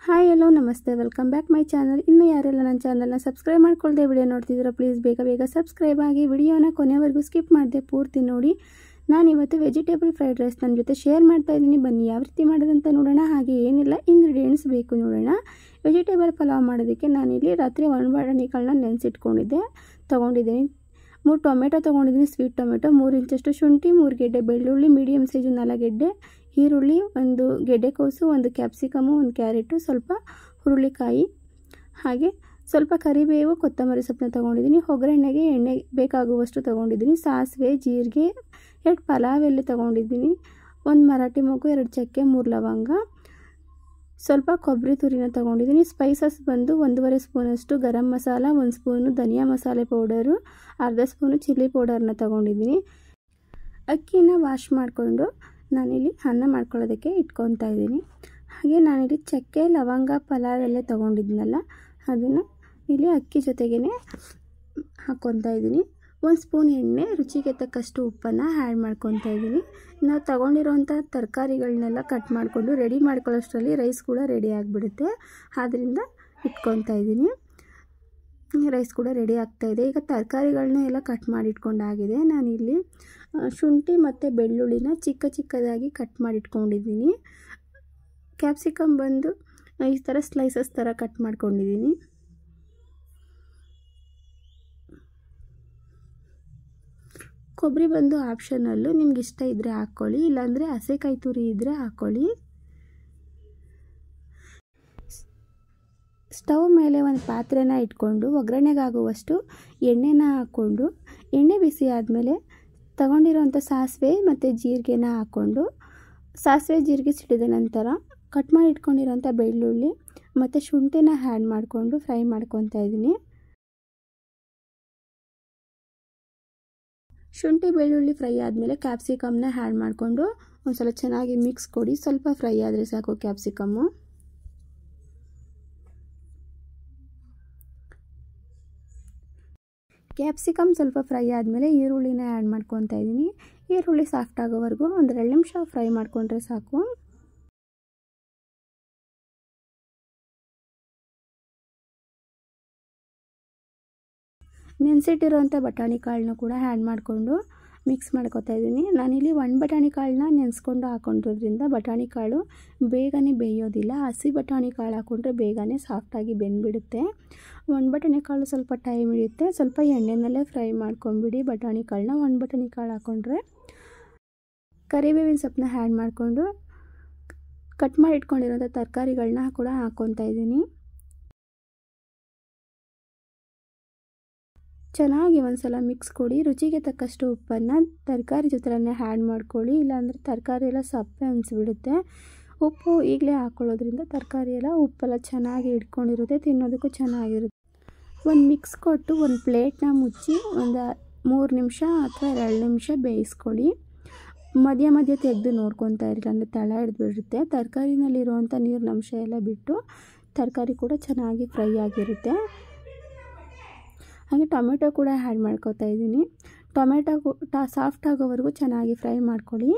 hi ಎಲ್ಲೋ ನಮಸ್ತೆ welcome back my channel ಇನ್ನು ಯಾರೆಲ್ಲ ನನ್ನ ಚಾನಲ್ನ ಸಬ್ಸ್ಕ್ರೈಬ್ ಮಾಡ್ಕೊಳ್ದೆ ವಿಡಿಯೋ ನೋಡ್ತಿದ್ದೀರೋ ಪ್ಲೀಸ್ ಬೇಗ ಬೇಗ ಸಬ್ಸ್ಕ್ರೈಬ್ ಆಗಿ ವಿಡಿಯೋನ ಕೊನೆವರೆಗೂ ಸ್ಕಿಪ್ ಮಾಡಿದೆ ಪೂರ್ತಿ ನೋಡಿ ನಾನಿವತ್ತು ವೆಜಿಟೇಬಲ್ ಫ್ರೈಡ್ ರೈಸ್ ನನ್ನ ಜೊತೆ ಶೇರ್ ಮಾಡ್ತಾ ಇದ್ದೀನಿ ಬನ್ನಿ ಯಾವ ರೀತಿ ಮಾಡೋದಂತ ನೋಡೋಣ ಹಾಗೆ ಏನೆಲ್ಲ ಇಂಗ್ರೀಡಿಯೆಂಟ್ಸ್ ಬೇಕು ನೋಡೋಣ ವೆಜಿಟೇಬಲ್ ಪಲಾವ್ ಮಾಡೋದಕ್ಕೆ ನಾನಿಲ್ಲಿ ರಾತ್ರಿ ಒಂದು ಬಟಾಣಿಗಳನ್ನ ನೆನೆಸಿಟ್ಕೊಂಡಿದ್ದೆ ತೊಗೊಂಡಿದ್ದೀನಿ ಮೂರು ಟೊಮೆಟೊ ತೊಗೊಂಡಿದ್ದೀನಿ ಸ್ವೀಟ್ ಟೊಮೆಟೊ ಮೂರು ಇಂಚಷ್ಟು ಶುಂಠಿ ಮೂರು ಗೆಡ್ಡೆ ಬೆಳ್ಳುಳ್ಳಿ ಮೀಡಿಯಮ್ ಸೈಜು ನಾಲ್ಕು ಗೆಡ್ಡೆ ಈರುಳ್ಳಿ ಒಂದು ಗೆಡ್ಡೆಕೋಸು ಒಂದು ಕ್ಯಾಪ್ಸಿಕಮು ಒಂದು ಕ್ಯಾರೆಟು ಸ್ವಲ್ಪ ಹುರುಳಿಕಾಯಿ ಹಾಗೆ ಸ್ವಲ್ಪ ಕರಿಬೇವು ಕೊತ್ತಂಬರಿ ಸೊಪ್ಪನ್ನ ತೊಗೊಂಡಿದ್ದೀನಿ ಒಗ್ಗರಣೆಗೆ ಎಣ್ಣೆ ಬೇಕಾಗುವಷ್ಟು ತೊಗೊಂಡಿದ್ದೀನಿ ಸಾಸಿವೆ ಜೀರಿಗೆ ಎರಡು ಪಲಾವ್ ಎಲೆ ತೊಗೊಂಡಿದ್ದೀನಿ ಒಂದು ಮರಾಠಿ ಮೊಗ್ಗು ಎರಡು ಚಕ್ಕೆ ಮೂರು ಲವಂಗ ಸ್ವಲ್ಪ ಕೊಬ್ಬರಿ ತುರಿನ ತೊಗೊಂಡಿದ್ದೀನಿ ಸ್ಪೈಸಸ್ ಬಂದು ಒಂದೂವರೆ ಸ್ಪೂನಷ್ಟು ಗರಂ ಮಸಾಲ ಒಂದು ಸ್ಪೂನು ಧನಿಯಾ ಮಸಾಲೆ ಪೌಡರು ಅರ್ಧ ಸ್ಪೂನು ಚಿಲ್ಲಿ ಪೌಡರ್ನ ತೊಗೊಂಡಿದ್ದೀನಿ ಅಕ್ಕಿನ ವಾಶ್ ಮಾಡಿಕೊಂಡು ನಾನಿಲ್ಲಿ ಅನ್ನ ಮಾಡ್ಕೊಳ್ಳೋದಕ್ಕೆ ಇಟ್ಕೊತಾ ಇದ್ದೀನಿ ಹಾಗೆ ನಾನಿಲ್ಲಿ ಚಕ್ಕೆ ಲವಂಗ ಪಲಾವ್ ಎಲ್ಲ ತೊಗೊಂಡಿದ್ನಲ್ಲ ಅದನ್ನು ಇಲ್ಲಿ ಅಕ್ಕಿ ಜೊತೆಗೇ ಹಾಕ್ಕೊತಾ ಇದ್ದೀನಿ ಒಂದು ಸ್ಪೂನ್ ಎಣ್ಣೆ ರುಚಿಗೆ ತಕ್ಕಷ್ಟು ಉಪ್ಪನ್ನು ಆ್ಯಡ್ ಮಾಡ್ಕೊತಾ ಇದ್ದೀನಿ ನಾವು ತೊಗೊಂಡಿರೋಂಥ ತರಕಾರಿಗಳನ್ನೆಲ್ಲ ಕಟ್ ಮಾಡಿಕೊಂಡು ರೆಡಿ ಮಾಡ್ಕೊಳ್ಳೋಷ್ಟರಲ್ಲಿ ರೈಸ್ ಕೂಡ ರೆಡಿ ಆಗಿಬಿಡುತ್ತೆ ಆದ್ದರಿಂದ ಇಟ್ಕೊತಾ ಇದ್ದೀನಿ ರೈಸ್ ಕೂಡ ರೆಡಿ ಆಗ್ತಾಯಿದೆ ಈಗ ತರಕಾರಿಗಳನ್ನ ಎಲ್ಲ ಕಟ್ ಮಾಡಿ ಇಟ್ಕೊಂಡಾಗಿದೆ ನಾನಿಲ್ಲಿ ಶುಂಠಿ ಮತ್ತು ಬೆಳ್ಳುಳ್ಳಿನ ಚಿಕ್ಕ ಚಿಕ್ಕದಾಗಿ ಕಟ್ ಮಾಡಿ ಇಟ್ಕೊಂಡಿದ್ದೀನಿ ಕ್ಯಾಪ್ಸಿಕಮ್ ಬಂದು ಈ ಥರ ಸ್ಲೈಸಸ್ ಥರ ಕಟ್ ಮಾಡ್ಕೊಂಡಿದ್ದೀನಿ ಕೊಬ್ಬರಿ ಬಂದು ಆಪ್ಷನಲ್ಲು ನಿಮ್ಗೆ ಇಷ್ಟ ಇದ್ದರೆ ಹಾಕ್ಕೊಳ್ಳಿ ಇಲ್ಲಾಂದರೆ ಹಸೆಕಾಯಿ ತುರಿ ಇದ್ದರೆ ಹಾಕ್ಕೊಳ್ಳಿ ಸ್ಟವ್ ಮೇಲೆ ಒಂದು ಪಾತ್ರೆನ ಇಟ್ಕೊಂಡು ಒಗ್ಗರಣೆಗಾಗುವಷ್ಟು ಎಣ್ಣೆನ ಹಾಕ್ಕೊಂಡು ಎಣ್ಣೆ ಬಿಸಿ ಆದಮೇಲೆ ತಗೊಂಡಿರೋಂಥ ಸಾಸಿವೆ ಮತ್ತು ಜೀರಿಗೆನ ಹಾಕ್ಕೊಂಡು ಸಾಸಿವೆ ಜೀರಿಗೆ ಸಿಡಿದ ನಂತರ ಕಟ್ ಮಾಡಿ ಇಟ್ಕೊಂಡಿರೋಂಥ ಬೆಳ್ಳುಳ್ಳಿ ಮತ್ತು ಶುಂಠಿನ ಆ್ಯಡ್ ಮಾಡಿಕೊಂಡು ಫ್ರೈ ಮಾಡ್ಕೊತಾ ಇದ್ದೀನಿ ಶುಂಠಿ ಬೆಳ್ಳುಳ್ಳಿ ಫ್ರೈ ಆದಮೇಲೆ ಕ್ಯಾಪ್ಸಿಕಮ್ನ ಆ್ಯಡ್ ಮಾಡಿಕೊಂಡು ಒಂದು ಸಲ ಚೆನ್ನಾಗಿ ಮಿಕ್ಸ್ ಕೊಡಿ ಸ್ವಲ್ಪ ಫ್ರೈ ಆದರೆ ಸಾಕು ಕ್ಯಾಪ್ಸಿಕಮ್ಮು ಕ್ಯಾಪ್ಸಿಕಮ್ ಸ್ವಲ್ಪ ಫ್ರೈ ಆದಮೇಲೆ ಈರುಳ್ಳಿನ ಆ್ಯಡ್ ಮಾಡ್ಕೊತಾ ಇದ್ದೀನಿ ಈರುಳ್ಳಿ ಸಾಫ್ಟ್ ಆಗೋವರೆಗೂ ಒಂದು ಎರಡು ನಿಮಿಷ ಫ್ರೈ ಮಾಡಿಕೊಂಡ್ರೆ ಸಾಕು ನೆನೆಸಿಟ್ಟಿರೋಂಥ ಬಟಾಣಿ ಕಾಳನ್ನ ಕೂಡ ಆ್ಯಡ್ ಮಾಡಿಕೊಂಡು ಮಿಕ್ಸ್ ಮಾಡ್ಕೊತಾ ಇದ್ದೀನಿ ನಾನಿಲ್ಲಿ ಒಂದು ಬಟಾಣಿ ಕಾಳನ್ನ ನೆನೆಸ್ಕೊಂಡು ಹಾಕೊಂಡಿರೋದ್ರಿಂದ ಬಟಾಣಿ ಕಾಳು ಬೇಗನೆ ಬೇಯೋದಿಲ್ಲ ಹಸಿ ಬಟಾಣಿ ಕಾಳು ಹಾಕ್ಕೊಂಡ್ರೆ ಬೇಗನೆ ಸಾಫ್ಟಾಗಿ ಬೆಂದ್ಬಿಡುತ್ತೆ ಒಂದು ಬಟಾಣಿ ಕಾಳು ಸ್ವಲ್ಪ ಟೈಮ್ ಹಿಡಿಯುತ್ತೆ ಸ್ವಲ್ಪ ಎಣ್ಣೆನಲ್ಲೇ ಫ್ರೈ ಮಾಡ್ಕೊಂಬಿಡಿ ಬಟಾಣಿ ಕಾಳನ್ನ ಒಂದು ಬಟಾಣಿ ಕಾಳು ಹಾಕ್ಕೊಂಡ್ರೆ ಕರಿಬೇವಿನ ಸೊಪ್ಪನ್ನ ಆ್ಯಡ್ ಮಾಡಿಕೊಂಡು ಕಟ್ ಮಾಡಿ ಇಟ್ಕೊಂಡಿರೋಂಥ ತರಕಾರಿಗಳನ್ನ ಕೂಡ ಹಾಕ್ಕೊತಾ ಇದ್ದೀನಿ ಚೆನ್ನಾಗಿ ಒಂದು ಸಲ ಮಿಕ್ಸ್ ಕೊಡಿ ರುಚಿಗೆ ತಕ್ಕಷ್ಟು ಉಪ್ಪನ್ನು ತರಕಾರಿ ಜೊತೆಲೇ ಆ್ಯಡ್ ಮಾಡ್ಕೊಳ್ಳಿ ಇಲ್ಲಾಂದರೆ ತರಕಾರಿ ಎಲ್ಲ ಸಪ್ಪೆ ಅನಿಸ್ಬಿಡುತ್ತೆ ಉಪ್ಪು ಈಗಲೇ ಹಾಕ್ಕೊಳ್ಳೋದ್ರಿಂದ ತರಕಾರಿ ಎಲ್ಲ ಉಪ್ಪೆಲ್ಲ ಚೆನ್ನಾಗಿ ಇಟ್ಕೊಂಡಿರುತ್ತೆ ತಿನ್ನೋದಕ್ಕೂ ಚೆನ್ನಾಗಿರುತ್ತೆ ಒಂದು ಮಿಕ್ಸ್ ಕೊಟ್ಟು ಒಂದು ಪ್ಲೇಟ್ನ ಮುಚ್ಚಿ ಒಂದು ಮೂರು ನಿಮಿಷ ಅಥವಾ ಎರಡು ನಿಮಿಷ ಬೇಯಿಸ್ಕೊಳ್ಳಿ ಮಧ್ಯ ಮಧ್ಯ ತೆಗೆದು ನೋಡ್ಕೊತಾ ಇರಲಿಲ್ಲ ಅಂದರೆ ತಳ ಹಿಡಿದ್ಬಿಡುತ್ತೆ ತರಕಾರಿನಲ್ಲಿರುವಂಥ ನೀರಿನ ಅಂಶ ಎಲ್ಲ ಬಿಟ್ಟು ತರಕಾರಿ ಕೂಡ ಚೆನ್ನಾಗಿ ಫ್ರೈ ಆಗಿರುತ್ತೆ ಹಾಗೆ ಟೊಮೆಟೊ ಕೂಡ ಆ್ಯಡ್ ಮಾಡ್ಕೋತಾ ಇದ್ದೀನಿ ಟೊಮೆಟೊ ಟಾ ಸಾಫ್ಟ್ ಆಗೋವರೆಗೂ ಚೆನ್ನಾಗಿ ಫ್ರೈ ಮಾಡ್ಕೊಳ್ಳಿ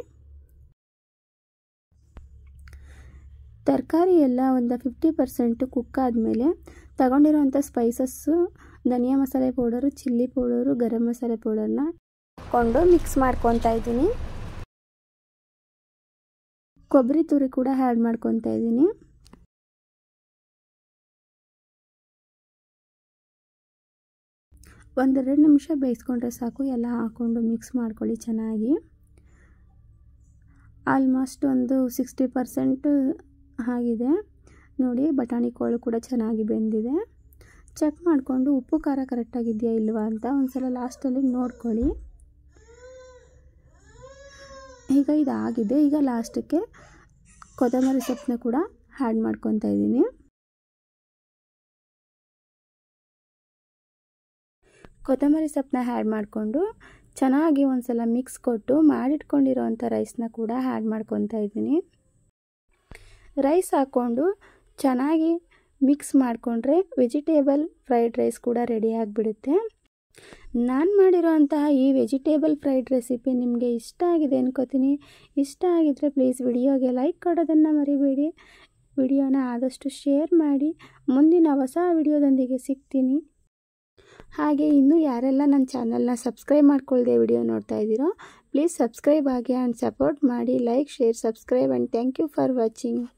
ತರಕಾರಿ ಎಲ್ಲ ಒಂದು ಫಿಫ್ಟಿ ಪರ್ಸೆಂಟು ಕುಕ್ ಆದಮೇಲೆ ತಗೊಂಡಿರೋಂಥ ಸ್ಪೈಸಸ್ಸು ಧನಿಯಾ ಮಸಾಲೆ ಪೌಡರು ಚಿಲ್ಲಿ ಪೌಡರು ಗರಂ ಮಸಾಲೆ ಪೌಡರ್ನ ಕೊಂಡು ಮಿಕ್ಸ್ ಮಾಡ್ಕೊತಾ ಇದ್ದೀನಿ ಕೊಬ್ಬರಿ ತುರಿ ಕೂಡ ಆ್ಯಡ್ ಮಾಡ್ಕೊತಾ ಇದ್ದೀನಿ ಒಂದೆರಡು ನಿಮಿಷ ಬೇಯಿಸ್ಕೊಂಡ್ರೆ ಸಾಕು ಎಲ್ಲ ಹಾಕ್ಕೊಂಡು ಮಿಕ್ಸ್ ಮಾಡ್ಕೊಳ್ಳಿ ಚೆನ್ನಾಗಿ ಆಲ್ಮೋಸ್ಟ್ ಒಂದು ಸಿಕ್ಸ್ಟಿ ಪರ್ಸೆಂಟ್ ಆಗಿದೆ ನೋಡಿ ಬಟಾಣಿ ಕೋಳು ಕೂಡ ಚೆನ್ನಾಗಿ ಬೆಂದಿದೆ ಚೆಕ್ ಮಾಡಿಕೊಂಡು ಉಪ್ಪು ಖಾರ ಕರೆಕ್ಟಾಗಿದೆಯಾ ಇಲ್ವಾ ಅಂತ ಒಂದು ಸಲ ಲಾಸ್ಟಲ್ಲಿ ನೋಡ್ಕೊಳ್ಳಿ ಈಗ ಇದಾಗಿದೆ ಈಗ ಲಾಸ್ಟಕ್ಕೆ ಕೊತ್ತಂಬರಿ ಸೊಪ್ಪನ್ನ ಕೂಡ ಆ್ಯಡ್ ಮಾಡ್ಕೊತಾ ಇದ್ದೀನಿ ಕೊತ್ತಂಬರಿ ಸೊಪ್ಪನ್ನ ಆ್ಯಡ್ ಮಾಡಿಕೊಂಡು ಚೆನ್ನಾಗಿ ಒಂದು ಸಲ ಮಿಕ್ಸ್ ಕೊಟ್ಟು ಮಾಡಿಟ್ಕೊಂಡಿರೋವಂಥ ರೈಸ್ನ ಕೂಡ ಆ್ಯಡ್ ಮಾಡ್ಕೊತಾ ಇದ್ದೀನಿ ರೈಸ್ ಹಾಕ್ಕೊಂಡು ಚೆನ್ನಾಗಿ ಮಿಕ್ಸ್ ಮಾಡಿಕೊಂಡ್ರೆ ವೆಜಿಟೇಬಲ್ ಫ್ರೈಡ್ ರೈಸ್ ಕೂಡ ರೆಡಿ ಆಗಿಬಿಡುತ್ತೆ ನಾನು ಮಾಡಿರೋಂತಹ ಈ ವೆಜಿಟೇಬಲ್ ಫ್ರೈಡ್ ರೆಸಿಪಿ ನಿಮಗೆ ಇಷ್ಟ ಆಗಿದೆ ಅನ್ಕೋತೀನಿ ಇಷ್ಟ ಆಗಿದ್ದರೆ ಪ್ಲೀಸ್ ವಿಡಿಯೋಗೆ ಲೈಕ್ ಕೊಡೋದನ್ನು ಮರಿಬೇಡಿ ವಿಡಿಯೋನ ಆದಷ್ಟು ಶೇರ್ ಮಾಡಿ ಮುಂದಿನ ಹೊಸ ವಿಡಿಯೋದೊಂದಿಗೆ ಸಿಗ್ತೀನಿ ಹಾಗೆ ಇನ್ನೂ ಯಾರೆಲ್ಲ ನನ್ನ ಚಾನಲ್ನ ಸಬ್ಸ್ಕ್ರೈಬ್ ಮಾಡ್ಕೊಳ್ಳದೆ ವಿಡಿಯೋ ನೋಡ್ತಾ ಇದ್ದೀರೋ ಪ್ಲೀಸ್ ಸಬ್ಸ್ಕ್ರೈಬ್ ಆಗಿ ಆ್ಯಂಡ್ ಸಪೋರ್ಟ್ ಮಾಡಿ like share subscribe and thank you for watching